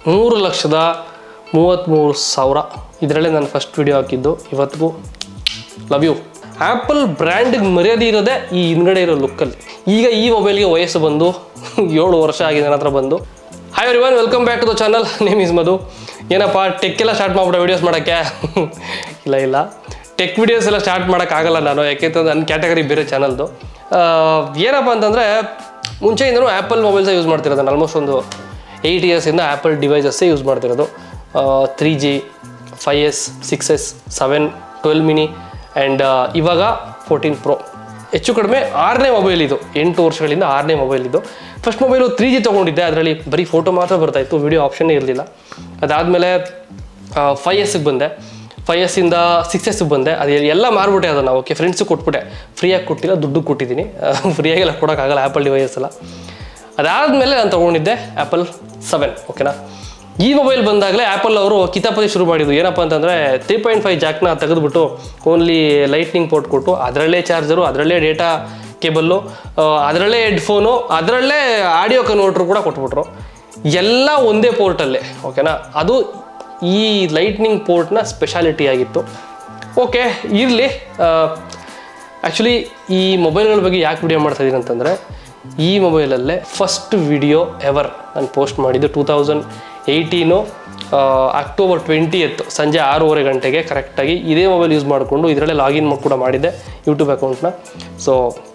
ಮೂರು ಲಕ್ಷದ ಮೂವತ್ತ್ಮೂರು ಸಾವಿರ ಇದರಲ್ಲೇ ನಾನು ಫಸ್ಟ್ ವಿಡಿಯೋ ಹಾಕಿದ್ದು ಇವತ್ತಿಗೂ ಲವ್ ಯು ಆ್ಯಪಲ್ ಬ್ರ್ಯಾಂಡಿಗೆ ಮರ್ಯಾದೆ ಇರೋದೇ ಈ ಹಿಂದ್ಗಡೆ ಇರೋ ಲುಕ್ಕಲ್ಲಿ ಈಗ ಈ ಮೊಬೈಲ್ಗೆ ವಯಸ್ಸು ಬಂದು ಏಳು ವರ್ಷ ಆಗಿದೆ ನನ್ನ ಹತ್ರ ಬಂದು hi everyone welcome back to the channel name is Madhu ಏನಪ್ಪ ಟೆಕ್ ಎಲ್ಲ ಸ್ಟಾರ್ಟ್ ಮಾಡ್ಬಿಟ್ಟು ವೀಡಿಯೋಸ್ ಮಾಡೋಕ್ಕೆ ಇಲ್ಲ ಇಲ್ಲ ಟೆಕ್ ವಿಡಿಯೋಸ್ ಎಲ್ಲ ಸ್ಟಾರ್ಟ್ ಮಾಡೋಕ್ಕಾಗಲ್ಲ ನಾನು ಯಾಕೆಂತಂದ್ರೆ ನನ್ನ ಕ್ಯಾಟಗರಿ ಬೇರೆ ಚಾನಲ್ದು ಏನಪ್ಪ ಅಂತಂದರೆ ಮುಂಚೆಯಿಂದನೂ ಆ್ಯಪಲ್ ಮೊಬೈಲ್ಸೇ ಯೂಸ್ ಮಾಡ್ತಿರೋದು ನಾನು ಆಲ್ಮೋಸ್ಟ್ ಒಂದು ಏಯ್ಟ್ ಇಯರ್ಸಿಂದ ಆ್ಯಪಲ್ ಡಿವೈಸಸ್ಸೇ ಯೂಸ್ ಮಾಡ್ತಿರೋದು three G five S six S seven twelve mini and ಇವಾಗ ಫೋರ್ಟೀನ್ ಪ್ರೋ ಹೆಚ್ಚು ಕಡಿಮೆ ಆರನೇ ಮೊಬೈಲ್ ಇದು ಎಂಟು ವರ್ಷಗಳಿಂದ ಆರನೇ ಮೊಬೈಲ್ ಇದು ಫಸ್ಟ್ ಮೊಬೈಲು ತ್ರೀ ಜಿ ತೊಗೊಂಡಿದ್ದೆ ಅದರಲ್ಲಿ ಬರೀ ಫೋಟೋ ಮಾತ್ರ ಬರ್ತಾಯಿತ್ತು ವಿಡಿಯೋ ಆಪ್ಷನ್ನೇ ಇರಲಿಲ್ಲ ಅದಾದಮೇಲೆ ಫೈ ಎಸ್ಗೆ ಬಂದೆ ಫೈ ಎಸ್ಸಿಂದ ಸಿಕ್ಸ್ ಎಸ್ಗೆ ಬಂದೆ ಅದು ಎಲ್ಲ ಮಾರ್ಬಿಟ್ಟೆ ಅದನ್ನು ಓಕೆ ಫ್ರೆಂಡ್ಸಿಗೆ ಕೊಟ್ಬಿಟ್ಟೆ ಫ್ರೀಯಾಗಿ ಕೊಟ್ಟಿಲ್ಲ ದುಡ್ಡು ಕೊಟ್ಟಿದ್ದೀನಿ ಫ್ರೀಯಾಗೆಲ್ಲ ಕೊಡೋಕ್ಕಾಗಲ್ಲ ಆ್ಯಪಲ್ ಡಿವೈಸ್ ಎಲ್ಲ ಅದಾದಮೇಲೆ ನಾನು ತೊಗೊಂಡಿದ್ದೆ ಆ್ಯಪಲ್ ಸೆವೆನ್ ಓಕೆನಾ ಈ ಮೊಬೈಲ್ ಬಂದಾಗಲೇ ಆ್ಯಪಲ್ ಅವರು ಕಿತಾಪತಿ ಶುರು ಮಾಡಿದ್ದು ಏನಪ್ಪ ಅಂತಂದರೆ ತ್ರೀ ಪಾಯಿಂಟ್ ಫೈವ್ ಜಾಕ್ನ ತೆಗೆದುಬಿಟ್ಟು ಓನ್ಲಿ ಲೈಟ್ನಿಂಗ್ ಪೋರ್ಟ್ ಕೊಟ್ಟು ಅದರಲ್ಲೇ ಚಾರ್ಜರು ಅದರಲ್ಲೇ ಡೇಟಾ ಕೇಬಲ್ಲು ಅದರಲ್ಲೇ ಹೆಡ್ಫೋನು ಅದರಲ್ಲೇ ಆಡಿಯೋ ಕನ್ವರ್ಟ್ರು ಕೂಡ ಕೊಟ್ಬಿಟ್ರು ಎಲ್ಲ ಒಂದೇ ಪೋರ್ಟಲ್ಲೇ ಓಕೆನಾ ಅದು ಈ ಲೈಟ್ನಿಂಗ್ ಪೋರ್ಟ್ನ ಸ್ಪೆಷಾಲಿಟಿ ಆಗಿತ್ತು ಓಕೆ ಇರಲಿ ಆ್ಯಕ್ಚುಲಿ ಈ ಮೊಬೈಲ್ಗಳ ಬಗ್ಗೆ ಯಾಕೆ ವಿಡಿಯೋ ಮಾಡ್ತಾ ಇದ್ದೀನಿ ಅಂತಂದರೆ ಈ ಮೊಬೈಲಲ್ಲೇ ಫಸ್ಟ್ ವಿಡಿಯೋ ಎವರ್ ನಾನು ಪೋಸ್ಟ್ ಮಾಡಿದ್ದು two thousand eighteen October twenty eight ಸಂಜೆ ಆರೂವರೆ ಗಂಟೆಗೆ ಕರೆಕ್ಟಾಗಿ ಇದೇ ಮೊಬೈಲ್ ಯೂಸ್ ಮಾಡಿಕೊಂಡು ಇದರಲ್ಲೇ ಲಾಗಿನ್ ಕೂಡ ಮಾಡಿದ್ದೆ ಯೂಟ್ಯೂಬ್ ಅಕೌಂಟ್ನ ಸೊ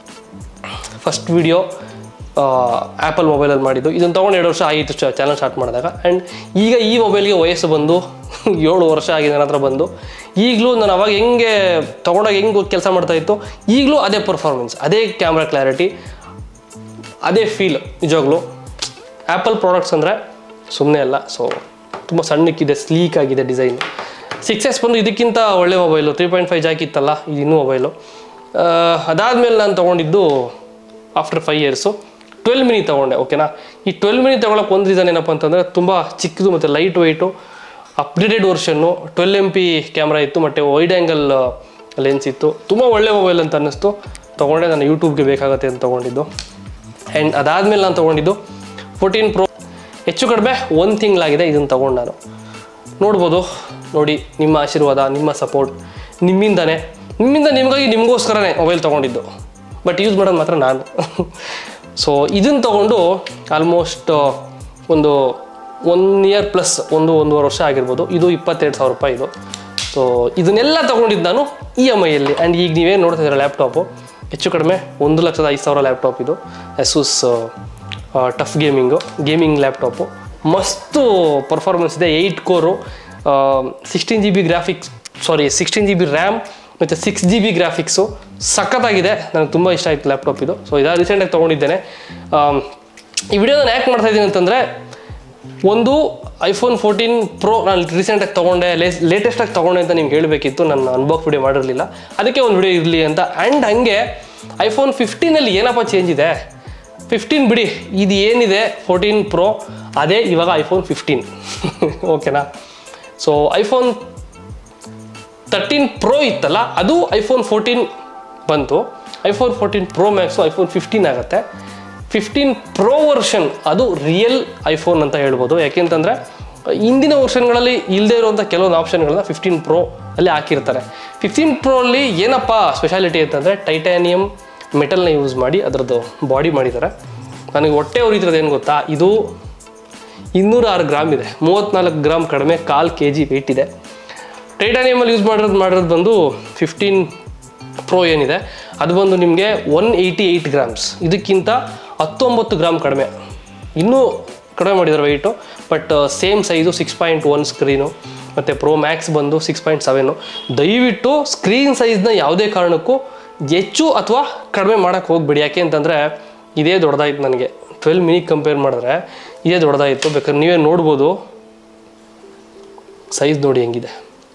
ಫಸ್ಟ್ ವಿಡಿಯೋ ಆ್ಯಪಲ್ ಮೊಬೈಲಲ್ಲಿ ಮಾಡಿದ್ದು ಇದನ್ನು ತೊಗೊಂಡು ಎರಡು ವರ್ಷ ಆಗಿತ್ತು ಚಾನಲ್ ಸ್ಟಾರ್ಟ್ ಮಾಡಿದಾಗ ಆ್ಯಂಡ್ ಈಗ ಈ ಮೊಬೈಲ್ಗೆ ವಯಸ್ಸು ಬಂದು ಏಳು ವರ್ಷ ಆಗಿದೆ ನನ್ನ ಹತ್ರ ಬಂದು ಈಗಲೂ ನಾನು ಅವಾಗ ಹೆಂಗೆ ತೊಗೊಂಡಾಗ ಹೆಂಗೆ ಕೆಲಸ ಮಾಡ್ತಾ ಇತ್ತು ಈಗಲೂ ಅದೇ ಪರ್ಫಾರ್ಮೆನ್ಸ್ ಅದೇ ಕ್ಯಾಮ್ರಾ ಕ್ಲಾರಿಟಿ ಅದೇ ಫೀಲ್ ನಿಜವಾಗ್ಲೂ ಆ್ಯಪಲ್ ಪ್ರಾಡಕ್ಟ್ಸ್ ಅಂದರೆ ಸುಮ್ಮನೆ ಅಲ್ಲ ಸೊ ತುಂಬ ಸಣ್ಣಕ್ಕಿದೆ ಸ್ಲೀಕ್ ಆಗಿದೆ ಡಿಸೈನ್ ಸಿಕ್ಸ್ ಎಸ್ ಬಂದು ಇದಕ್ಕಿಂತ ಒಳ್ಳೆ mobile three point five jack ಇತ್ತಲ್ಲ ಇದು ಇನ್ನೂ ಮೊಬೈಲು ಅದಾದಮೇಲೆ ನಾನು ತೊಗೊಂಡಿದ್ದು after five years twelve mini ತೊಗೊಂಡೆ ಓಕೆನಾ ಈ ಟ್ವೆಲ್ ಮಿನಿ ತೊಗೊಳಕ್ಕೆ ಒಂದು ರೀಸನ್ ಏನಪ್ಪ ಅಂತಂದರೆ ತುಂಬ ಚಿಕ್ಕದು ಮತ್ತು light weight upgraded version twelve M P camera ಇತ್ತು ಮತ್ತು ವೈಡ್ ಆ್ಯಂಗಲ್ ಲೆನ್ಸ್ ಇತ್ತು ತುಂಬ ಒಳ್ಳೆ ಮೊಬೈಲ್ ಅಂತ ಅನ್ನಿಸ್ತು ತೊಗೊಂಡೆ ನಾನು ಯೂಟ್ಯೂಬ್ಗೆ ಬೇಕಾಗತ್ತೆ ಅಂತ ತೊಗೊಂಡಿದ್ದು ಆ್ಯಂಡ್ ಅದಾದಮೇಲೆ ನಾನು ತೊಗೊಂಡಿದ್ದು ಫೋರ್ಟೀನ್ ಪ್ರೋ ಹೆಚ್ಚು ಕಡಿಮೆ ಒಂದು ತಿಂಗಳಾಗಿದೆ ಇದನ್ನು ತೊಗೊಂಡು ನಾನು ನೋಡ್ಬೋದು ನೋಡಿ ನಿಮ್ಮ ಆಶೀರ್ವಾದ ನಿಮ್ಮ ಸಪೋರ್ಟ್ ನಿಮ್ಮಿಂದನೇ ನಿಮ್ಮಿಂದ ನಿಮಗಾಗಿ ನಿಮಗೋಸ್ಕರನೇ ಮೊಬೈಲ್ ತೊಗೊಂಡಿದ್ದು ಬಟ್ ಯೂಸ್ ಮಾಡೋದು ಮಾತ್ರ ನಾನು ಸೊ ಇದನ್ನು ತೊಗೊಂಡು ಆಲ್ಮೋಸ್ಟ್ ಒಂದು ಒನ್ ಇಯರ್ ಪ್ಲಸ್ ಒಂದು ಒಂದೂವರೆ ವರ್ಷ ಆಗಿರ್ಬೋದು ಇದು ಇಪ್ಪತ್ತೆರಡು ಸಾವಿರ ರೂಪಾಯಿ ಇದು ಸೊ ಇದನ್ನೆಲ್ಲ ತೊಗೊಂಡಿದ್ದು ನಾನು ಇ ಎಮ್ ಐಯಲ್ಲಿ ಆ್ಯಂಡ್ ಈಗ ನೀವೇನು ನೋಡ್ತಾ ಇದ್ದೀರ ಲ್ಯಾಪ್ಟಾಪು ಹೆಚ್ಚು ಕಡಿಮೆ ಒಂದು ಲಕ್ಷದ ಐದು ಸಾವಿರ ಲ್ಯಾಪ್ಟಾಪ್ ಇದು ASUS tuf gaming gaming laptop ಮಸ್ತು ಪರ್ಫಾರ್ಮೆನ್ಸ್ ಇದೆ eight core sixteen G B graphics sorry sixteen G B RAM ಮತ್ತು ಸಿಕ್ಸ್ ಜಿ ಬಿ ಗ್ರಾಫಿಕ್ಸು ಸಖತ್ತಾಗಿದೆ ನನಗೆ ತುಂಬ ಇಷ್ಟ ಆಯಿತು ಲ್ಯಾಪ್ಟಾಪ್ ಇದು ಸೊ ಇದಾ ರೀಸೆಂಟಾಗಿ ತೊಗೊಂಡಿದ್ದೇನೆ ಆಮ್, ಈ ವಿಡಿಯೋ ನಾನು ಯಾಕೆ ಮಾಡ್ತಾ ಇದ್ದೀನಿ ಅಂತಂದರೆ ಒಂದು ಐಫೋನ್ ಫೋರ್ಟೀನ್ ಪ್ರೋ ನಾನು ರೀಸೆಂಟಾಗಿ ತೊಗೊಂಡೆ ಲೇಸ್ ಲೇಟೆಸ್ಟಾಗಿ ತೊಗೊಂಡೆ ಅಂತ ನಿಮ್ಗೆ ಹೇಳಬೇಕಿತ್ತು ನಾನು ಅನ್ಬಾಕ್ಸ್ ವಿಡಿಯೋ ಮಾಡಿರಲಿಲ್ಲ ಅದಕ್ಕೆ ಒಂದು ವಿಡಿಯೋ ಇರಲಿ ಅಂತ ಆ್ಯಂಡ್ ಹಂಗೆ ಐಫೋನ್ ಫಿಫ್ಟೀನಲ್ಲಿ ಏನಪ್ಪ ಚೇಂಜ್ ಇದೆ ಫಿಫ್ಟೀನ್ ಬಿಡಿ ಇದು ಏನಿದೆ ಫೋರ್ಟೀನ್ ಪ್ರೋ ಅದೇ ಇವಾಗ ಐಫೋನ್ ಫಿಫ್ಟೀನ್ ಓಕೆನಾ ಸೊ ಐಫೋನ್ ತರ್ಟೀನ್ ಪ್ರೋ ಇತ್ತಲ್ಲ ಅದು ಐಫೋನ್ ಫೋರ್ಟೀನ್ ಬಂತು iPhone fourteen pro max iPhone fifteen ಆಗುತ್ತೆ ಫಿಫ್ಟೀನ್ ಪ್ರೋ ವರ್ಷನ್ ಅದು ರಿಯಲ್ ಐಫೋನ್ ಅಂತ ಹೇಳ್ಬೋದು ಯಾಕೆಂತಂದರೆ ಇಂದಿನ ವರ್ಷನ್ಗಳಲ್ಲಿ ಇಲ್ಲದೆ ಇರುವಂಥ ಕೆಲವೊಂದು ಆಪ್ಷನ್ಗಳನ್ನ ಫಿಫ್ಟೀನ್ ಪ್ರೋ ಅಲ್ಲಿ ಹಾಕಿರ್ತಾರೆ ಫಿಫ್ಟೀನ್ ಪ್ರೋ ಅಲ್ಲಿ ಏನಪ್ಪ ಸ್ಪೆಷಾಲಿಟಿ ಅಂತಂದರೆ ಟೈಟಾನಿಯಂ ಮೆಟಲ್ನ ಯೂಸ್ ಮಾಡಿ ಅದರದ್ದು ಬಾಡಿ ಮಾಡಿದ್ದಾರೆ ನನಗೆ ಹೊಟ್ಟೆ ಉರಿತಿರೋದು ಏನು ಗೊತ್ತಾ ಇದು ಇನ್ನೂರ ಆರು ಗ್ರಾಮ್ ಇದೆ ಮೂವತ್ತ್ನಾಲ್ಕು ಗ್ರಾಮ್ ಕಡಿಮೆ ಕಾಲು ಕೆ ಜಿ ವೆಯ್ಟ್ ಇದೆ ಟೈಟಾನಿಯಮಲ್ಲಿ ಯೂಸ್ ಮಾಡಿರೋದು ಮಾಡಿರೋದು ಬಂದು ಫಿಫ್ಟೀನ್ ಪ್ರೋ ಏನಿದೆ ಅದು ಬಂದು ನಿಮಗೆ ಒನ್ ಏಯ್ಟಿ ಏಯ್ಟ್ ಗ್ರಾಮ್ಸ್ ಇದಕ್ಕಿಂತ ಹತ್ತೊಂಬತ್ತು ಗ್ರಾಮ್ ಕಡಿಮೆ ಇನ್ನೂ ಕಡಿಮೆ ಮಾಡಿದ್ದಾರೆ weight but same size six point one screen ಮತ್ತು ಪ್ರೋ ಮ್ಯಾಕ್ಸ್ ಬಂದು ಸಿಕ್ಸ್ ಪಾಯಿಂಟ್ ಸೆವೆನು ದಯವಿಟ್ಟು ಸ್ಕ್ರೀನ್ ಸೈಜ್ನ ಯಾವುದೇ ಕಾರಣಕ್ಕೂ ಹೆಚ್ಚು ಅಥವಾ ಕಡಿಮೆ ಮಾಡೋಕ್ಕೆ ಹೋಗ್ಬೇಡಿ ಯಾಕೆ ಅಂತಂದರೆ ಇದೇ ದೊಡ್ಡದಾಯ್ತು ನನಗೆ ಟ್ವೆಲ್ ಮಿನಿ ಕಂಪೇರ್ ಮಾಡಿದ್ರೆ ಇದೇ ದೊಡ್ಡದಾಯಿತು ಬೇಕಾದ್ರೆ ನೀವೇ ನೋಡ್ಬೋದು ಸೈಜ್ ನೋಡಿ ಹೆಂಗಿದೆ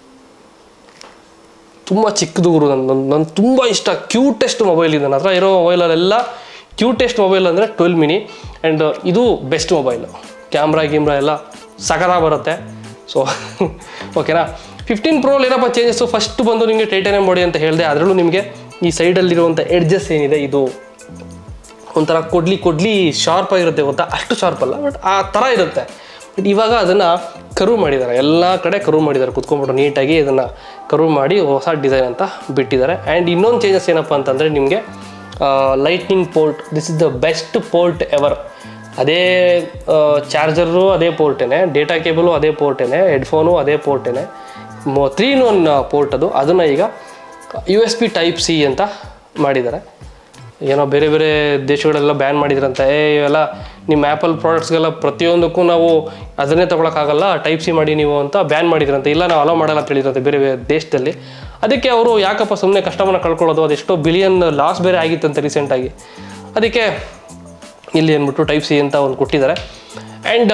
ತುಂಬ ಚಿಕ್ಕದು ಗುರು ನನ್ನ ನನ್ನ ತುಂಬ ಇಷ್ಟ ಕ್ಯೂಟೆಸ್ಟ್ ಮೊಬೈಲ್ ಇದೆ ನನ್ನ ಹತ್ರ ಇರೋ ಮೊಬೈಲಲ್ಲೆಲ್ಲ ಕ್ಯೂಟೆಸ್ಟ್ ಮೊಬೈಲ್ ಅಂದರೆ ಟ್ವೆಲ್ ಮಿನಿ ಆ್ಯಂಡ್ ಇದು ಬೆಸ್ಟ್ ಮೊಬೈಲು ಕ್ಯಾಮ್ರಾ ಗಿಮ್ರಾ ಎಲ್ಲ ಸಕರ ಬರುತ್ತೆ ಸೊ ಓಕೆನಾ ಫಿಫ್ಟೀನ್ ಪ್ರೋಲ್ ಏನಪ್ಪ ಚೇಂಜಸ್ಸು ಫಸ್ಟ್ ಬಂದು ನಿಮಗೆ ಟೈಟಾನಿಯಂ ಬಾಡಿ ಅಂತ ಹೇಳಿದೆ ಅದರಲ್ಲೂ ನಿಮಗೆ ಈ ಸೈಡಲ್ಲಿರುವಂಥ ಎಡ್ಜಸ್ ಏನಿದೆ ಇದು ಒಂಥರ ಕೊಡ್ಲಿ ಕೊಡ್ಲಿ ಶಾರ್ಪ್ ಆಗಿರುತ್ತೆ ಗೊತ್ತಾ ಅಷ್ಟು ಶಾರ್ಪ್ ಅಲ್ಲ ಬಟ್ ಆ ಥರ ಇರುತ್ತೆ ಬಟ್ ಇವಾಗ ಅದನ್ನು ಕರು ಮಾಡಿದ್ದಾರೆ ಎಲ್ಲ ಕಡೆ ಕರು ಮಾಡಿದ್ದಾರೆ ಕುತ್ಕೊಂಡ್ಬಿಟ್ಟು ನೀಟಾಗಿ ಇದನ್ನು ಕರು ಮಾಡಿ ಹೊಸ ಡಿಸೈನ್ ಅಂತ ಬಿಟ್ಟಿದ್ದಾರೆ ಆ್ಯಂಡ್ ಇನ್ನೊಂದು ಚೇಂಜಸ್ ಏನಪ್ಪ ಅಂತಂದರೆ ನಿಮಗೆ lightning port this is the best port ever ಅದೇ ಚಾರ್ಜರು ಅದೇ ಪೋರ್ಟೇನೆ ಡೇಟಾ ಕೇಬಲು ಅದೇ ಪೋರ್ಟೇನೆ ಹೆಡ್ಫೋನು ಅದೇ ಪೋರ್ಟೇನೆ ತ್ರೀ ಇನ್ ಒನ್ ಪೋರ್ಟ್ ಅದು ಅದನ್ನು ಈಗ U S B type C ಅಂತ ಮಾಡಿದ್ದಾರೆ ಏನೋ ಬೇರೆ ಬೇರೆ ದೇಶಗಳೆಲ್ಲ ಬ್ಯಾನ್ ಮಾಡಿದ್ರಂತೆ ಏ ಇವೆಲ್ಲ ನಿಮ್ಮ ಆ್ಯಪಲ್ ಪ್ರಾಡಕ್ಟ್ಸ್ಗೆಲ್ಲ ಪ್ರತಿಯೊಂದಕ್ಕೂ ನಾವು ಅದನ್ನೇ ತೊಗೊಳಕ್ಕಾಗಲ್ಲ ಟೈಪ್ ಸಿ ಮಾಡಿ ನೀವು ಅಂತ ಬ್ಯಾನ್ ಮಾಡಿದ್ರಂತೆ ಇಲ್ಲ ನಾವು ಅಲೋ ಮಾಡಲ್ಲ ಅಂತ ಹೇಳಿದ್ರಂತೆ ಬೇರೆ ಬೇರೆ ದೇಶದಲ್ಲಿ ಅದಕ್ಕೆ ಅವರು ಯಾಕಪ್ಪ ಸುಮ್ಮನೆ ಕಸ್ಟಮರ್ನ ಕಳ್ಕೊಳ್ಳೋದು ಅದೆಷ್ಟೋ ಬಿಲಿಯನ್ ಲಾಸ್ ಬೇರೆ ಆಗಿತ್ತಂತೆ ರೀಸೆಂಟಾಗಿ ಅದಕ್ಕೆ ಇಲ್ಲಿ ಅಂದ್ಬಿಟ್ಟು ಟೈಪ್ ಸಿ ಅಂತ ಒಂದು ಕೊಟ್ಟಿದ್ದಾರೆ ಆ್ಯಂಡ್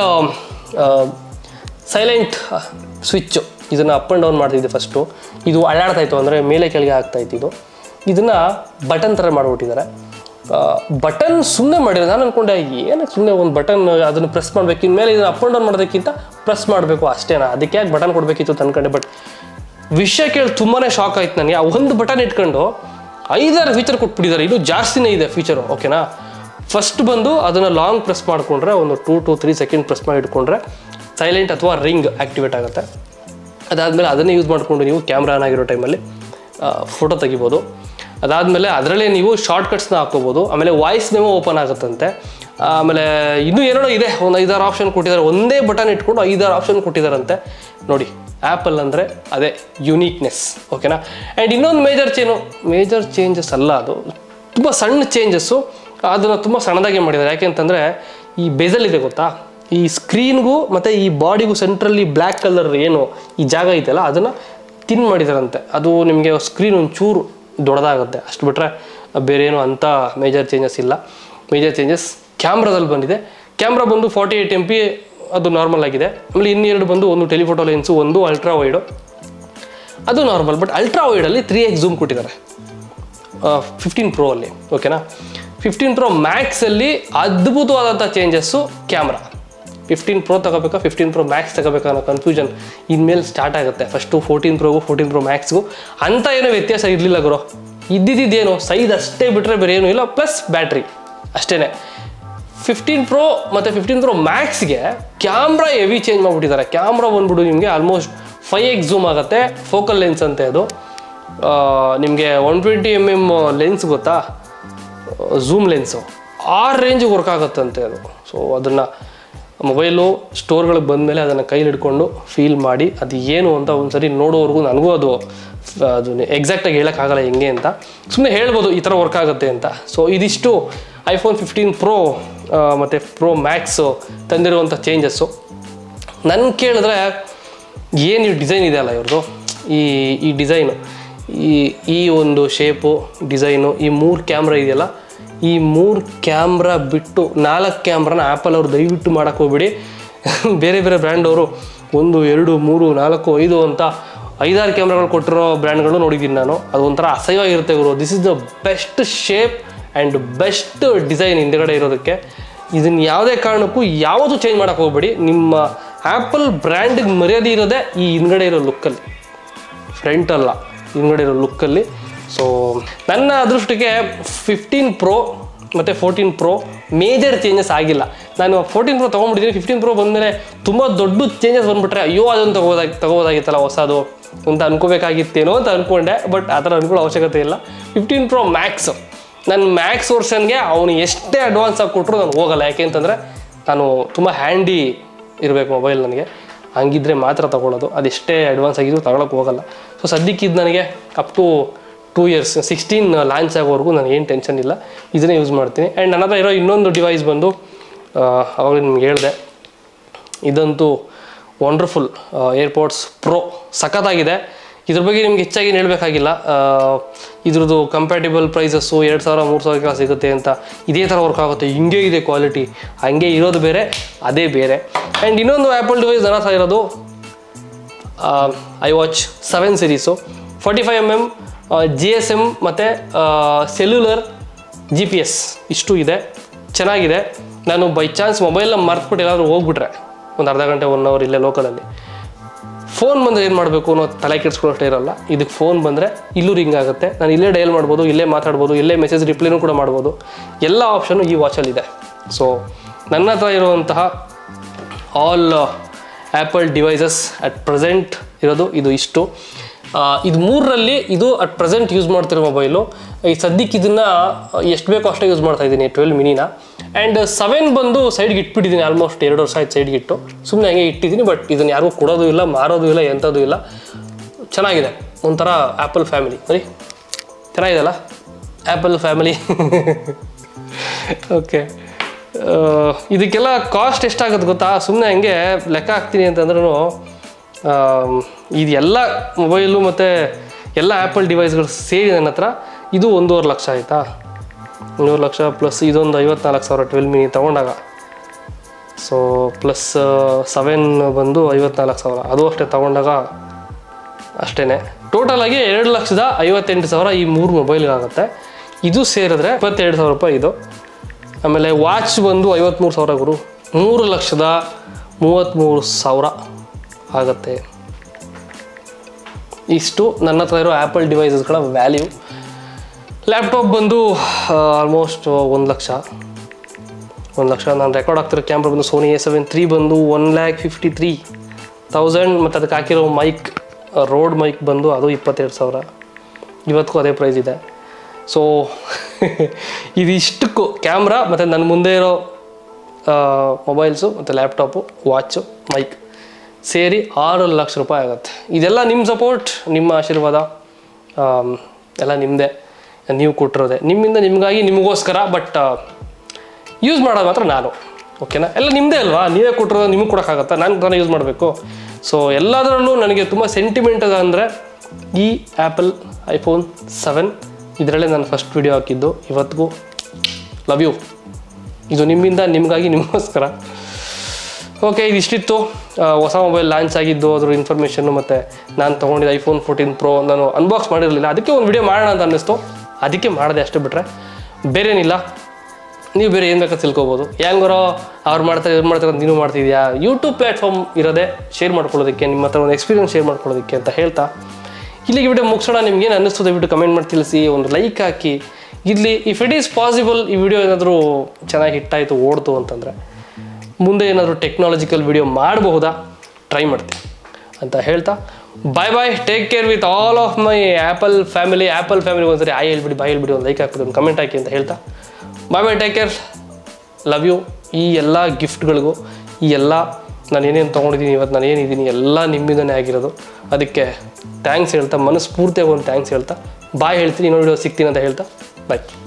ಸೈಲೆಂಟ್ ಸ್ವಿಚ್ಚು ಇದನ್ನು ಅಪ್ ಆ್ಯಂಡ್ ಡೌನ್ ಮಾಡ್ತಿದ್ದೆ ಫಸ್ಟು ಇದು ಅಳ್ಳಾಡ್ತಾ ಇತ್ತು ಅಂದರೆ ಮೇಲೆ ಕೆಳಗೆ ಆಗ್ತಾ ಇತ್ತು ಇದು ಇದನ್ನು ಬಟನ್ ಥರ ಮಾಡಿಬಿಟ್ಟಿದ್ದಾರೆ ಬಟನ್ ಸುಮ್ಮನೆ ಮಾಡಿದ್ರೆ ನಾನು ಅಂದ್ಕೊಂಡೆ ಏನಕ್ಕೆ ಸುಮ್ಮನೆ ಒಂದು ಬಟನ್ ಅದನ್ನು ಪ್ರೆಸ್ ಮಾಡಬೇಕು ಇನ್ಮೇಲೆ ಇದನ್ನು ಅಪ್ ಆ್ಯಂಡ್ ಡೌನ್ ಮಾಡೋದಕ್ಕಿಂತ ಪ್ರೆಸ್ ಮಾಡಬೇಕು ಅಷ್ಟೇನಾ ಅದಕ್ಕೆ ಯಾಕೆ ಬಟನ್ ಕೊಡಬೇಕಿತ್ತು ಅಂತ ಅನ್ಕೊಂಡೆ ಬಟ್ ವಿಷಯ ಕೇಳಿ ತುಂಬಾ ಶಾಕ್ ಆಯ್ತು ನನಗೆ ಆ ಒಂದು ಬಟನ್ ಇಟ್ಕೊಂಡು ಐದಾರು ಫೀಚರ್ ಕೊಟ್ಬಿಟ್ಟಿದ್ದಾರೆ ಇದು ಜಾಸ್ತಿನೇ ಇದೆ ಫೀಚರು ಓಕೆನಾ ಫಸ್ಟ್ ಬಂದು ಅದನ್ನು ಲಾಂಗ್ ಪ್ರೆಸ್ ಮಾಡಿಕೊಂಡ್ರೆ ಒಂದು two two three second press ಮಾಡಿ ಇಟ್ಕೊಂಡ್ರೆ ಸೈಲೆಂಟ್ ಅಥವಾ ರಿಂಗ್ ಆ್ಯಕ್ಟಿವೇಟ್ ಆಗುತ್ತೆ ಅದಾದಮೇಲೆ ಅದನ್ನೇ ಯೂಸ್ ಮಾಡಿಕೊಂಡು ನೀವು ಕ್ಯಾಮ್ರಾ ಆನ್ ಆಗಿರೋ ಟೈಮಲ್ಲಿ ಫೋಟೋ ತೆಗಿಬೋದು ಅದಾದಮೇಲೆ ಅದರಲ್ಲೇ ನೀವು ಶಾರ್ಟ್ಕಟ್ಸ್ನ ಹಾಕೋಬೋದು ಆಮೇಲೆ ವಾಯ್ಸ್ ಮೆಮೋ ಓಪನ್ ಆಗುತ್ತಂತೆ ಆಮೇಲೆ ಇನ್ನೂ ಏನೋ ಇದೆ ಒಂದು ಐದಾರು ಆಪ್ಷನ್ ಕೊಟ್ಟಿದ್ದಾರೆ ಒಂದೇ ಬಟನ್ ಇಟ್ಕೊಂಡು ಐದಾರು ಆಪ್ಷನ್ ಕೊಟ್ಟಿದ್ದಾರಂತೆ ನೋಡಿ ಆ್ಯಪಲ್ ಅಂದರೆ ಅದೇ ಯುನೀಕ್ನೆಸ್ ಓಕೆನಾ ಆ್ಯಂಡ್ ಇನ್ನೊಂದು ಮೇಜರ್ ಚೇನು ಮೇಜರ್ ಚೇಂಜಸ್ ಅಲ್ಲ ಅದು ತುಂಬ ಸಣ್ಣ ಚೇಂಜಸ್ಸು ಅದನ್ನು ತುಂಬ ಸಣ್ಣದಾಗಿ ಮಾಡಿದ್ದಾರೆ ಯಾಕೆಂತಂದರೆ ಈ ಬೆಸಲ್ ಇದೆ ಗೊತ್ತಾ ಈ ಸ್ಕ್ರೀನ್ಗೂ ಮತ್ತು ಈ ಬಾಡಿಗೂ ಸೆಂಟ್ರಲ್ಲಿ ಬ್ಲ್ಯಾಕ್ ಕಲರ್ ಏನು ಈ ಜಾಗ ಇದೆಯಲ್ಲ ಅದನ್ನು ತಿನ್ ಮಾಡಿದಾರಂತೆ ಅದು ನಿಮಗೆ ಸ್ಕ್ರೀನ್ ಒಂಚೂರು ದೊಡ್ಡದಾಗುತ್ತೆ ಅಷ್ಟು ಬಿಟ್ಟರೆ ಬೇರೆ ಏನು ಅಂಥ ಮೇಜರ್ ಚೇಂಜಸ್ ಇಲ್ಲ ಮೇಜರ್ ಚೇಂಜಸ್ ಕ್ಯಾಮ್ರಾದಲ್ಲಿ ಬಂದಿದೆ ಕ್ಯಾಮ್ರಾ ಬಂದು ಫಾರ್ಟಿ ಏಯ್ಟ್ ಎಮ್ ಪಿ ಅದು ನಾರ್ಮಲ್ ಆಗಿದೆ ಆಮೇಲೆ ಇನ್ನೆರಡು ಬಂದು ಒಂದು ಟೆಲಿಫೋಟೋ ಲೆನ್ಸು ಒಂದು ಅಲ್ಟ್ರಾ ವೈಡು ಅದು ನಾರ್ಮಲ್ ಬಟ್ ಅಲ್ಟ್ರಾ ವೈಡಲ್ಲಿ ತ್ರೀ ಎಕ್ಸ್ ಝೂಮ್ ಕೊಟ್ಟಿದ್ದಾರೆ ಫಿಫ್ಟೀನ್ ಪ್ರೋ ಅಲ್ಲಿ ಓಕೆನಾ ಫಿಫ್ಟೀನ್ ಪ್ರೋ ಮ್ಯಾಕ್ಸಲ್ಲಿ ಅದ್ಭುತವಾದಂಥ ಚೇಂಜಸ್ಸು ಕ್ಯಾಮ್ರಾ ಫಿಫ್ಟೀನ್ ಪ್ರೋ ತಗೋಬೇಕಾ ಫಿಫ್ಟೀನ್ ಪ್ರೋ ಮ್ಯಾಕ್ಸ್ ತಗೋಬೇಕಾ ಅನ್ನೋ ಕನ್ಫ್ಯೂಷನ್ ಇನ್ಮೇಲೆ ಸ್ಟಾರ್ಟ್ ಆಗುತ್ತೆ ಫಸ್ಟು ಫೋರ್ಟೀನ್ ಪ್ರೋಗೂ ಫೋರ್ಟೀನ್ ಪ್ರೋ ಮ್ಯಾಕ್ಸ್ಗೂ ಅಂತ ಏನೋ ವ್ಯತ್ಯಾಸ ಇರಲಿಲ್ಲ ಗುರು ಇದ್ದಿದ್ದೇನು ಸೈಜ್ ಅಷ್ಟೇ ಬಿಟ್ಟರೆ ಬೇರೆ ಏನೂ ಇಲ್ಲ ಪ್ಲಸ್ ಬ್ಯಾಟ್ರಿ ಅಷ್ಟೇ ಫಿಫ್ಟೀನ್ ಪ್ರೋ ಮತ್ತು ಫಿಫ್ಟೀನ್ ಪ್ರೋ ಮ್ಯಾಕ್ಸ್ಗೆ ಕ್ಯಾಮ್ರಾ ಹೆವಿ ಚೇಂಜ್ ಮಾಡಿಬಿಟ್ಟಿದ್ದಾರೆ ಕ್ಯಾಮ್ರಾ ಬಂದ್ಬಿಟ್ಟು ನಿಮಗೆ ಆಲ್ಮೋಸ್ಟ್ ಫೈವ್ ಎಕ್ಸ್ ಝೂಮ್ ಆಗುತ್ತೆ ಫೋಕಲ್ ಲೆನ್ಸ್ ಅಂತೆ ಅದು ನಿಮಗೆ one twenty M M lens ಗೊತ್ತಾ ಝೂಮ್ ಲೆನ್ಸು ಆ ರೇಂಜಿಗೆ ವರ್ಕ್ ಆಗುತ್ತಂತೆ ಅದು ಸೊ ಅದನ್ನು ಮೊಬೈಲು ಸ್ಟೋರ್ಗಳಿಗೆ ಬಂದಮೇಲೆ ಅದನ್ನು ಕೈಲಿ ಹಿಡ್ಕೊಂಡು ಫೀಲ್ ಮಾಡಿ ಅದು ಏನು ಅಂತ ಒಂದ್ಸರಿ ನೋಡೋವರೆಗೂ ನನಗೂ ಅದು ಅದು ಎಕ್ಸಾಕ್ಟಾಗಿ ಹೇಳೋಕ್ಕಾಗಲ್ಲ ಹೆಂಗೆ ಅಂತ ಸುಮ್ಮನೆ ಹೇಳ್ಬೋದು ಈ ಥರ ವರ್ಕ್ ಆಗುತ್ತೆ ಅಂತ ಸೊ ಇದಿಷ್ಟು ಐಫೋನ್ ಫಿಫ್ಟೀನ್ ಪ್ರೋ ಮತ್ತು ಪ್ರೋ ಮ್ಯಾಕ್ಸು ತಂದಿರುವಂಥ ಚೇಂಜಸ್ಸು ನನ್ನ ಕೇಳಿದ್ರೆ ಏನು ಈ ಡಿಸೈನ್ ಇದೆ ಅಲ್ಲ ಇವ್ರದ್ದು ಈ ಈ ಡಿಸೈನು ಈ ಈ ಒಂದು ಶೇಪು ಡಿಸೈನು ಈ ಮೂರು ಕ್ಯಾಮ್ರಾ ಇದೆಯಲ್ಲ ಈ ಮೂರು ಕ್ಯಾಮ್ರಾ ಬಿಟ್ಟು ನಾಲ್ಕು ಕ್ಯಾಮ್ರಾನ ಆ್ಯಪಲ್ ಅವರು ದಯವಿಟ್ಟು ಮಾಡೋಕ್ಕೆ ಹೋಗ್ಬಿಡಿ ಬೇರೆ ಬೇರೆ ಬ್ರ್ಯಾಂಡ್ ಅವರು ಒಂದು ಎರಡು ಮೂರು ನಾಲ್ಕು ಐದು ಅಂತ ಐದಾರು ಕ್ಯಾಮ್ರಾಗಳು ಕೊಟ್ಟಿರೋ ಬ್ರ್ಯಾಂಡ್ಗಳು ನೋಡಿದ್ದೀನಿ ನಾನು ಅದು ಒಂಥರ ಅಸಹ್ಯವಾಗಿರುತ್ತೆ ಗುರು this is the best shape and best design ಹಿಂದೆಗಡೆ ಇರೋದಕ್ಕೆ ಇದನ್ನು ಯಾವುದೇ ಕಾರಣಕ್ಕೂ ಯಾವುದು ಚೇಂಜ್ ಮಾಡೋಕ್ಕೆ ಹೋಗ್ಬೇಡಿ ನಿಮ್ಮ ಆ್ಯಪಲ್ ಬ್ರ್ಯಾಂಡಿಗೆ ಮರ್ಯಾದೆ ಇರೋದೇ ಈ ಹಿಂದ್ಗಡೆ ಇರೋ ಲುಕ್ಕಲ್ಲಿ ಫ್ರಂಟ್ ಅಲ್ಲ ಹಿಂದ್ಗಡೆ ಇರೋ ಲುಕ್ಕಲ್ಲಿ ಸೊ ನನ್ನ ಅದೃಷ್ಟಕ್ಕೆ ಫಿಫ್ಟೀನ್ ಪ್ರೋ ಮತ್ತು ಫೋರ್ಟೀನ್ ಪ್ರೋ ಮೇಜರ್ ಚೇಂಜಸ್ ಆಗಿಲ್ಲ ನಾನು ಫೋರ್ಟೀನ್ ಪ್ರೋ ತೊಗೊಂಡ್ಬಿಟ್ಟಿದ್ದೀನಿ ಫಿಫ್ಟೀನ್ ಪ್ರೋ ಬಂದಮೇಲೆ ತುಂಬ ದೊಡ್ಡ ಚೇಂಜಸ್ ಬಂದುಬಿಟ್ರೆ ಅಯ್ಯೋ ಅದನ್ನು ತಗೋದಾಗಿ ತಗೋಬೋದಾಗಿತ್ತಲ್ಲ ಹೊಸದು ಅಂತ ಅನ್ಕೋಬೇಕಾಗಿತ್ತೇನೋ ಅಂತ ಅಂದ್ಕೊಂಡೆ ಬಟ್ ಆ ಥರ ಅನ್ಕೊಳ್ಳೋ ಅವಶ್ಯಕತೆ ಇಲ್ಲ ಫಿಫ್ಟೀನ್ ಪ್ರೋ ಮ್ಯಾಕ್ಸು ನನ್ನ ಮ್ಯಾಕ್ಸ್ ವರ್ಷನ್ಗೆ ಅವನು ಎಷ್ಟೇ ಅಡ್ವಾನ್ಸ್ ಆಗಿ ಕೊಟ್ಟರು ನಾನು ಹೋಗಲ್ಲ ಯಾಕೆ ಅಂತಂದರೆ ನಾನು ತುಂಬ ಹ್ಯಾಂಡಿ ಇರಬೇಕು ಮೊಬೈಲ್ ನನಗೆ ಹಂಗಿದ್ರೆ ಮಾತ್ರ ತೊಗೊಳ್ಳೋದು ಅದೆಷ್ಟೇ ಅಡ್ವಾನ್ಸ್ ಆಗಿದ್ರು ತಗೊಳಕ್ಕೆ ಹೋಗಲ್ಲ ಸೊ ಸದ್ಯಕ್ಕೆ ಇದು ನನಗೆ up to two years sixteen launch ಆಗೋವರೆಗೂ ನನಗೆ ಏನು ಟೆನ್ಷನ್ ಇಲ್ಲ ಇದನ್ನೇ ಯೂಸ್ ಮಾಡ್ತೀನಿ ಆ್ಯಂಡ್ ನನ್ನ ಹತ್ರ ಇರೋ ಇನ್ನೊಂದು ಡಿವೈಸ್ ಬಂದು ಅವಾಗ ನಿಮ್ಗೆ ಹೇಳಿದೆ ಇದಂತೂ ವಂಡರ್ಫುಲ್ ಏರ್ಪೋರ್ಟ್ಸ್ ಪ್ರೋ ಸಖತ್ತಾಗಿದೆ ಇದ್ರ ಬಗ್ಗೆ ನಿಮ್ಗೆ ಹೆಚ್ಚಾಗಿ ಹೇಳಬೇಕಾಗಿಲ್ಲ ಇದ್ರದ್ದು ಕಂಪ್ಯಾಟಿಬಲ್ ಪ್ರೈಸಸ್ಸು ಎರಡು ಸಾವಿರ ಮೂರು ಸಾವಿರ ಸಿಗುತ್ತೆ ಅಂತ ಇದೇ ಥರ ವರ್ಕ್ ಆಗುತ್ತೆ ಹಿಂಗೆ ಇದೆ ಕ್ವಾಲಿಟಿ ಹಂಗೆ ಇರೋದು ಬೇರೆ ಅದೇ ಬೇರೆ ಆ್ಯಂಡ್ ಇನ್ನೊಂದು ಆ್ಯಪಲ್ ಡಿವೈಸ್ ನನ್ನ ಹತ್ರ ಇರೋದು iWatch seven series forty five M M G S M ಮತ್ತು ಸೆಲ್ಯುಲರ್ ಜಿ ಪಿ ಎಸ್ ಇಷ್ಟು ಇದೆ ಚೆನ್ನಾಗಿದೆ ನಾನು ಬೈ ಚಾನ್ಸ್ ಮೊಬೈಲ್ನ ಮರ್ತ್ಬಿಟ್ಟು ಎಲ್ಲಾದರೂ ಹೋಗ್ಬಿಟ್ರೆ ಒಂದು ಅರ್ಧ ಗಂಟೆ ಒನ್ ಅವರ್ ಇಲ್ಲೇ ಲೋಕಲಲ್ಲಿ ಫೋನ್ ಬಂದರೆ ಏನು ಮಾಡಬೇಕು ಅನ್ನೋ ತಲೆ ಕೆಡಿಸ್ಕೊಳ್ಳೋಷ್ಟೇ ಇರಲ್ಲ ಇದಕ್ಕೆ ಫೋನ್ ಬಂದರೆ ಇಲ್ಲೂ ರಿಂಗ್ ಆಗುತ್ತೆ ನಾನು ಇಲ್ಲೇ ಡಯಲ್ ಮಾಡ್ಬೋದು ಇಲ್ಲೇ ಮಾತಾಡ್ಬೋದು ಇಲ್ಲೇ ಮೆಸೇಜ್ ರಿಪ್ಲೈನೂ ಕೂಡ ಮಾಡ್ಬೋದು ಎಲ್ಲ ಆಪ್ಷನ್ನು ಈ ವಾಚಲ್ಲಿದೆ ಸೊ ನನ್ನ ಹತ್ರ ಇರುವಂತಹ all Apple devices at present ಇರೋದು ಇದು ಇಷ್ಟು ಆ, ಇದು ಮೂರರಲ್ಲಿ ಇದು ಅಟ್ ಪ್ರೆಸೆಂಟ್ ಯೂಸ್ ಮಾಡ್ತಿರೋ ಮೊಬೈಲು ಈ ಸದ್ಯಕ್ಕೆ ಇದನ್ನು ಎಷ್ಟು ಬೇಕೋ ಅಷ್ಟೇ ಯೂಸ್ ಮಾಡ್ತಾ ಇದ್ದೀನಿ ಟ್ವೆಲ್ ಮಿನಿನ ಆ್ಯಂಡ್ ಸೆವೆನ್ ಬಂದು ಸೈಡ್ಗೆ ಇಟ್ಬಿಟ್ಟಿದ್ದೀನಿ ಆಲ್ಮೋಸ್ಟ್ ಎರಡು ವರ್ಷ ಆಯ್ತು ಸೈಡ್ಗೆ ಇಟ್ಟು ಸುಮ್ಮನೆ ಹಂಗೆ ಇಟ್ಟಿದ್ದೀನಿ ಬಟ್ ಇದನ್ನು ಯಾರಿಗೂ ಕೊಡೋದು ಇಲ್ಲ ಮಾರೋದು ಇಲ್ಲ ಎಂಥದ್ದು ಇಲ್ಲ ಚೆನ್ನಾಗಿದೆ ಒಂಥರ ಆ್ಯಪಲ್ ಫ್ಯಾಮಿಲಿ ಸರಿ ಚೆನ್ನಾಗಿದೆಲ್ಲ ಆ್ಯಪಲ್ ಫ್ಯಾಮಿಲಿ ಓಕೆ ಇದಕ್ಕೆಲ್ಲ ಕಾಸ್ಟ್ ಎಷ್ಟಾಗುತ್ತೆ ಗೊತ್ತಾ ಸುಮ್ಮನೆ ಹಂಗೆ ಲೆಕ್ಕ ಹಾಕ್ತೀನಿ ಅಂತಂದ್ರೂ ಇದು ಎಲ್ಲ ಮೊಬೈಲು ಮತ್ತು ಎಲ್ಲ ಆ್ಯಪಲ್ ಡಿವೈಸ್ಗಳು ಸೇರಿ ನನ್ನ ಹತ್ರ ಇದು ಒಂದೂವರೆ ಲಕ್ಷ ಆಯಿತಾ ಒಂದೂವರೆ ಲಕ್ಷ ಪ್ಲಸ್ ಇದೊಂದು ಐವತ್ನಾಲ್ಕು ಸಾವಿರ ಟ್ವೆಲ್ ಮಿನಿ ತೊಗೊಂಡಾಗ ಸೊ ಪ್ಲಸ್ ಸೆವೆನ್ ಬಂದು ಐವತ್ನಾಲ್ಕು ಸಾವಿರ ಅದು ಅಷ್ಟೇ ತೊಗೊಂಡಾಗ ಅಷ್ಟೇ ಟೋಟಲಾಗಿ ಎರಡು ಲಕ್ಷದ ಐವತ್ತೆಂಟು ಸಾವಿರ ಈ ಮೂರು ಮೊಬೈಲ್ಗಾಗುತ್ತೆ ಇದು ಸೇರಿದ್ರೆ ಇಪ್ಪತ್ತೆರಡು ಸಾವಿರ ರೂಪಾಯಿ ಇದು ಆಮೇಲೆ ವಾಚ್ ಬಂದು ಐವತ್ತ್ಮೂರು ಸಾವಿರ ಗುರು ಮೂರು ಲಕ್ಷದ ಮೂವತ್ತ್ಮೂರು ಸಾವಿರ ಆಗುತ್ತೆ ಇಷ್ಟು ನನ್ನ ಹತ್ರ ಇರೋ ಆ್ಯಪಲ್ ಡಿವೈಸಸ್ಗಳ ವ್ಯಾಲ್ಯೂ ಲ್ಯಾಪ್ಟಾಪ್ ಬಂದು ಆಲ್ಮೋಸ್ಟ್ ಒಂದು ಲಕ್ಷ ಒಂದು ಲಕ್ಷ ನಾನು ರೆಕಾರ್ಡ್ ಆಗ್ತಿರೋ ಕ್ಯಾಮ್ರಾ ಬಂದು ಸೋನಿ ಎ ಸೆವೆನ್ ತ್ರೀ ಬಂದು one lakh fifty three thousand ಮತ್ತು ಅದಕ್ಕೆ ಹಾಕಿರೋ ಮೈಕ್ ರೋಡ್ ಮೈಕ್ ಬಂದು ಅದು ಇಪ್ಪತ್ತೆರಡು ಸಾವಿರ ಇವತ್ತಿಗೂ ಅದೇ ಪ್ರೈಸ್ ಇದೆ ಸೊ ಇದಿಷ್ಟಕ್ಕೂ ಕ್ಯಾಮ್ರಾ ಮತ್ತು ನನ್ನ ಮುಂದೆ ಇರೋ ಮೊಬೈಲ್ಸು ಮತ್ತು ಲ್ಯಾಪ್ಟಾಪು ವಾಚು ಮೈಕ್ ಸೇರಿ ಆರು ಲಕ್ಷ ರೂಪಾಯಿ ಆಗುತ್ತೆ ಇದೆಲ್ಲ ನಿಮ್ಮ ಸಪೋರ್ಟ್ ನಿಮ್ಮ ಆಶೀರ್ವಾದ ಆಮ್, ಎಲ್ಲ ನಿಮ್ಮದೇ ನೀವು ಕೊಟ್ಟಿರೋದೆ ನಿಮ್ಮಿಂದ ನಿಮಗಾಗಿ ನಿಮಗೋಸ್ಕರ ಬಟ್ ಯೂಸ್ ಮಾಡೋದು ಮಾತ್ರ ನಾನು ಓಕೆನಾ ಎಲ್ಲ ನಿಮ್ಮದೇ ಅಲ್ವಾ ನೀವೇ ಕೊಟ್ಟಿರೋದು ನಿಮಗೆ ಕೊಡೋಕ್ಕಾಗತ್ತಾ ನಾನು ತಾನೇ ಯೂಸ್ ಮಾಡಬೇಕು ಸೊ ಎಲ್ಲದರಲ್ಲೂ ನನಗೆ ತುಂಬ ಸೆಂಟಿಮೆಂಟ್ ಅದ ಅಂದರೆ ಈ ಆ್ಯಪಲ್ ಐಫೋನ್ ಸೆವೆನ್ ಇದರಲ್ಲೇ ನಾನು ಫಸ್ಟ್ ವಿಡಿಯೋ ಹಾಕಿದ್ದು ಇವತ್ತಿಗೂ ಲವ್ ಯು ಇದು ನಿಮ್ಮಿಂದ ನಿಮಗಾಗಿ ನಿಮಗೋಸ್ಕರ ಓಕೆ ಇದಿಷ್ಟಿತ್ತು ಆ, ಹೊಸ ಮೊಬೈಲ್ ಲಾಂಚ್ ಆಗಿದ್ದು ಅದ್ರ ಇನ್ಫಾರ್ಮೇಷನ್ನು ಮತ್ತು ನಾನು ತೊಗೊಂಡಿದ್ದ ಐಫೋನ್ ಫೋರ್ಟೀನ್ ಪ್ರೋ ನಾನು ಅನ್ಬಾಕ್ಸ್ ಮಾಡಿರಲಿಲ್ಲ ಅದಕ್ಕೆ ಒಂದು ವಿಡಿಯೋ ಮಾಡೋಣ ಅಂತ ಅನ್ನಿಸ್ತು ಅದಕ್ಕೆ ಮಾಡಿದೆ ಅಷ್ಟೇ ಬಿಟ್ಟರೆ ಬೇರೇನಿಲ್ಲ ನೀವು ಬೇರೆ ಏನು ಬೇಕಾದ್ರೆ ತಿಳ್ಕೊಬೋದು ಹೆಂಗರೋ ಅವ್ರು ಮಾಡ್ತಾರೆ ಇವ್ರು ಮಾಡ್ತಾರೆ ಅಂತ ನೀನು ಮಾಡ್ತಿದ್ಯಾ ಯೂಟ್ಯೂಬ್ ಪ್ಲ್ಯಾಟ್ಫಾರ್ಮ್ ಇರೋದೇ ಶೇರ್ ಮಾಡ್ಕೊಳ್ಳೋದಕ್ಕೆ ನಿಮ್ಮ ಹತ್ರ ಒಂದು ಎಕ್ಸ್ಪೀರಿಯನ್ಸ್ ಶೇರ್ ಮಾಡ್ಕೊಳ್ಳೋದಕ್ಕೆ ಅಂತ ಹೇಳ್ತಾ ಇಲ್ಲಿಗೆ ವಿಡಿಯೋ ಮುಗಿಸೋಣ ನಿಮ್ಗೆ ಏನು ಅನ್ನಿಸ್ತದೆ ಬಿಟ್ಟು ಕಮೆಂಟ್ ಮಾಡಿ ತಿಳಿಸಿ ಒಂದು ಲೈಕ್ ಹಾಕಿ ಇಲ್ಲಿ ಇಫ್ ಇಟ್ ಈಸ್ ಪಾಸಿಬಲ್ ಈ ವಿಡಿಯೋ ಏನಾದರೂ ಚೆನ್ನಾಗಿ ಹಿಟ್ಟಾಯಿತು ಓಡ್ತು ಅಂತಂದರೆ ಮುಂದೆ ಏನಾದರೂ ಟೆಕ್ನಾಲಜಿಕಲ್ ವಿಡಿಯೋ ಮಾಡಬಹುದಾ ಟ್ರೈ ಮಾಡ್ತೀನಿ ಅಂತ ಹೇಳ್ತಾ bye bye take care with all of my Apple family Apple family ಒಂದ್ಸರಿ ಆಯ್ ಹೇಳ್ಬಿಡಿ ಬಾಯ್ ಹೇಳ್ಬಿಡಿ ಒಂದು ಲೈಕ್ ಹಾಕ್ಬಿಡಿ ಒಂದು ಕಮೆಂಟ್ ಹಾಕಿ ಅಂತ ಹೇಳ್ತಾ bye bye take care love you ಈ ಎಲ್ಲ ಗಿಫ್ಟ್ಗಳಿಗೂ ಈ ಎಲ್ಲ ನಾನು ಏನೇನು ತೊಗೊಂಡಿದ್ದೀನಿ ಇವತ್ತು ನಾನು ಏನಿದ್ದೀನಿ ಎಲ್ಲ ನಿಮ್ಮಿಂದನೇ ಆಗಿರೋದು ಅದಕ್ಕೆ ಥ್ಯಾಂಕ್ಸ್ ಹೇಳ್ತಾ ಮನಸ್ಫೂರ್ತಿಯಾಗಿ ಒಂದು ಥ್ಯಾಂಕ್ಸ್ ಹೇಳ್ತಾ ಬಾಯ್ ಹೇಳ್ತೀನಿ ಇನ್ನೊಂದು ವಿಡಿಯೋ ಸಿಗ್ತೀನಿ ಅಂತ ಹೇಳ್ತಾ ಬಾಯ್